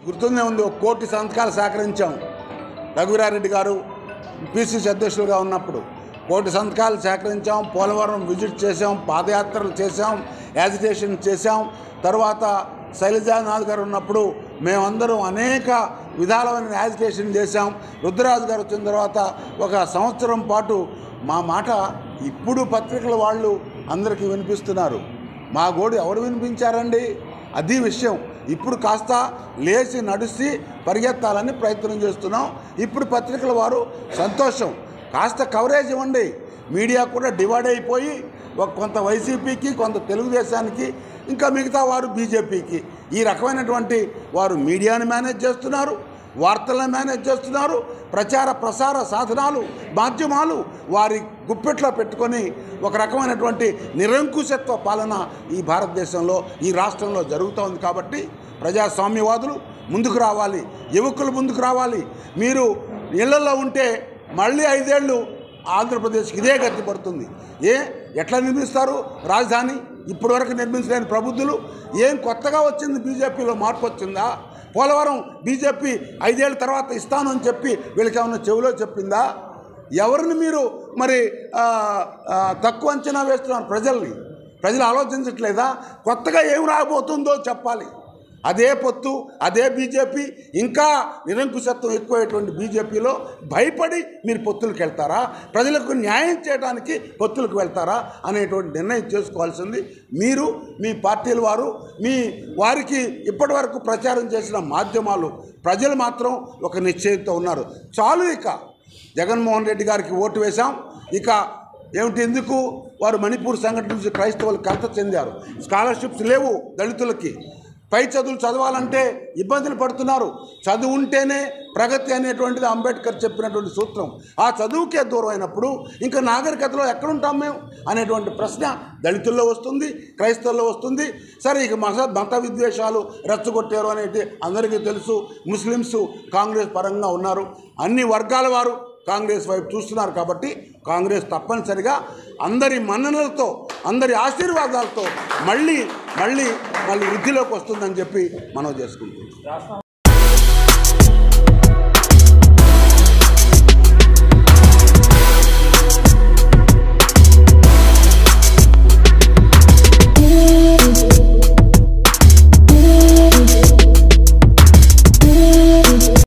గుర్తుందే ఉంది ఒక కోటి సంతకాలు సేకరించాం రఘువీరారెడ్డి గారు పిసిసి అధ్యక్షులుగా ఉన్నప్పుడు కోటి సంతకాలు సేకరించాం పోలవరం విజిట్ చేసాం పాదయాత్రలు చేసాం యాజిటేషన్ చేసాం తర్వాత శైలజానాథ్ గారు ఉన్నప్పుడు మేమందరం అనేక విధాలమైన యాజిటేషన్ చేశాం రుద్రరాజు గారు వచ్చిన తర్వాత ఒక సంవత్సరం పాటు మా మాట ఇప్పుడు పత్రికల వాళ్ళు అందరికీ వినిపిస్తున్నారు మా గోడు ఎవరు వినిపించారండి అది విషయం ఇప్పుడు కాస్త లేచి నడిచి పరిగెత్తాలని ప్రయత్నం చేస్తున్నాం ఇప్పుడు పత్రికల వారు సంతోషం కాస్త కవరేజ్ ఇవ్వండి మీడియా కూడా డివైడ్ అయిపోయి ఒక కొంత వైసీపీకి కొంత తెలుగుదేశానికి ఇంకా మిగతా వారు బీజేపీకి ఈ రకమైనటువంటి వారు మీడియాని మేనేజ్ చేస్తున్నారు వార్తలను మేనేజ్ చేస్తున్నారు ప్రచార ప్రసార సాధనాలు మాధ్యమాలు వారి గుప్పెట్లో పెట్టుకొని ఒక రకమైనటువంటి నిరంకుశత్వ పాలన ఈ భారతదేశంలో ఈ రాష్ట్రంలో జరుగుతోంది కాబట్టి ప్రజాస్వామ్యవాదులు ముందుకు రావాలి యువకులు ముందుకు రావాలి మీరు ఇళ్లలో ఉంటే మళ్ళీ ఐదేళ్ళు ఆంధ్రప్రదేశ్కి ఇదే గతి పడుతుంది ఏ ఎట్లా నిర్మిస్తారు రాజధాని ఇప్పటివరకు నిర్మించలేని ప్రబుద్ధులు ఏం కొత్తగా వచ్చింది బీజేపీలో మార్పు వచ్చిందా పోలవరం బీజేపీ ఐదేళ్ల తర్వాత ఇస్తాను అని చెప్పి వీళ్ళకి ఏమన్నా చెవిలో చెప్పిందా ఎవరిని మీరు మరి ఆ, ఆ, తక్కువ అంచనా వేస్తున్నారు ప్రజల్ని ప్రజలు ఆలోచించట్లేదా కొత్తగా ఏం రాబోతుందో చెప్పాలి అదే పొత్తు అదే బీజేపీ ఇంకా నిరంకుశత్వం ఎక్కువైనటువంటి బీజేపీలో భయపడి మీరు పొత్తులకు వెళ్తారా ప్రజలకు న్యాయం చేయడానికి పొత్తులకు వెళ్తారా అనేటువంటి నిర్ణయం చేసుకోవాల్సింది మీరు మీ పార్టీల వారు మీ వారికి ఇప్పటివరకు ప్రచారం చేసిన మాధ్యమాలు ప్రజలు మాత్రం ఒక నిశ్చయంతో ఉన్నారు చాలు ఇక జగన్మోహన్ రెడ్డి గారికి ఓటు వేశాం ఇక ఏమిటి ఎందుకు వారు మణిపూర్ సంఘటన నుంచి క్రైస్తవులు కలత చెందారు స్కాలర్షిప్స్ లేవు దళితులకి పై చదువులు చదవాలంటే ఇబ్బందులు పడుతున్నారు చదువు ఉంటేనే ప్రగతి అనేటువంటిది అంబేద్కర్ చెప్పినటువంటి సూత్రం ఆ చదువుకే దూరం అయినప్పుడు ఇంకా నాగరికతలో ఎక్కడుంటాం మేము అనేటువంటి ప్రశ్న దళితుల్లో వస్తుంది క్రైస్తవుల్లో వస్తుంది సరే ఇక మత మత విద్వేషాలు రెచ్చగొట్టారు అనేది అందరికీ తెలుసు ముస్లిమ్స్ కాంగ్రెస్ పరంగా ఉన్నారు అన్ని వర్గాల వారు కాంగ్రెస్ వైపు చూస్తున్నారు కాబట్టి కాంగ్రెస్ తప్పనిసరిగా అందరి మన్ననలతో అందరి ఆశీర్వాదాలతో మళ్ళీ మళ్ళీ మళ్ళీ వృద్ధిలోకి వస్తుందని చెప్పి మనం చేసుకుంటున్నాం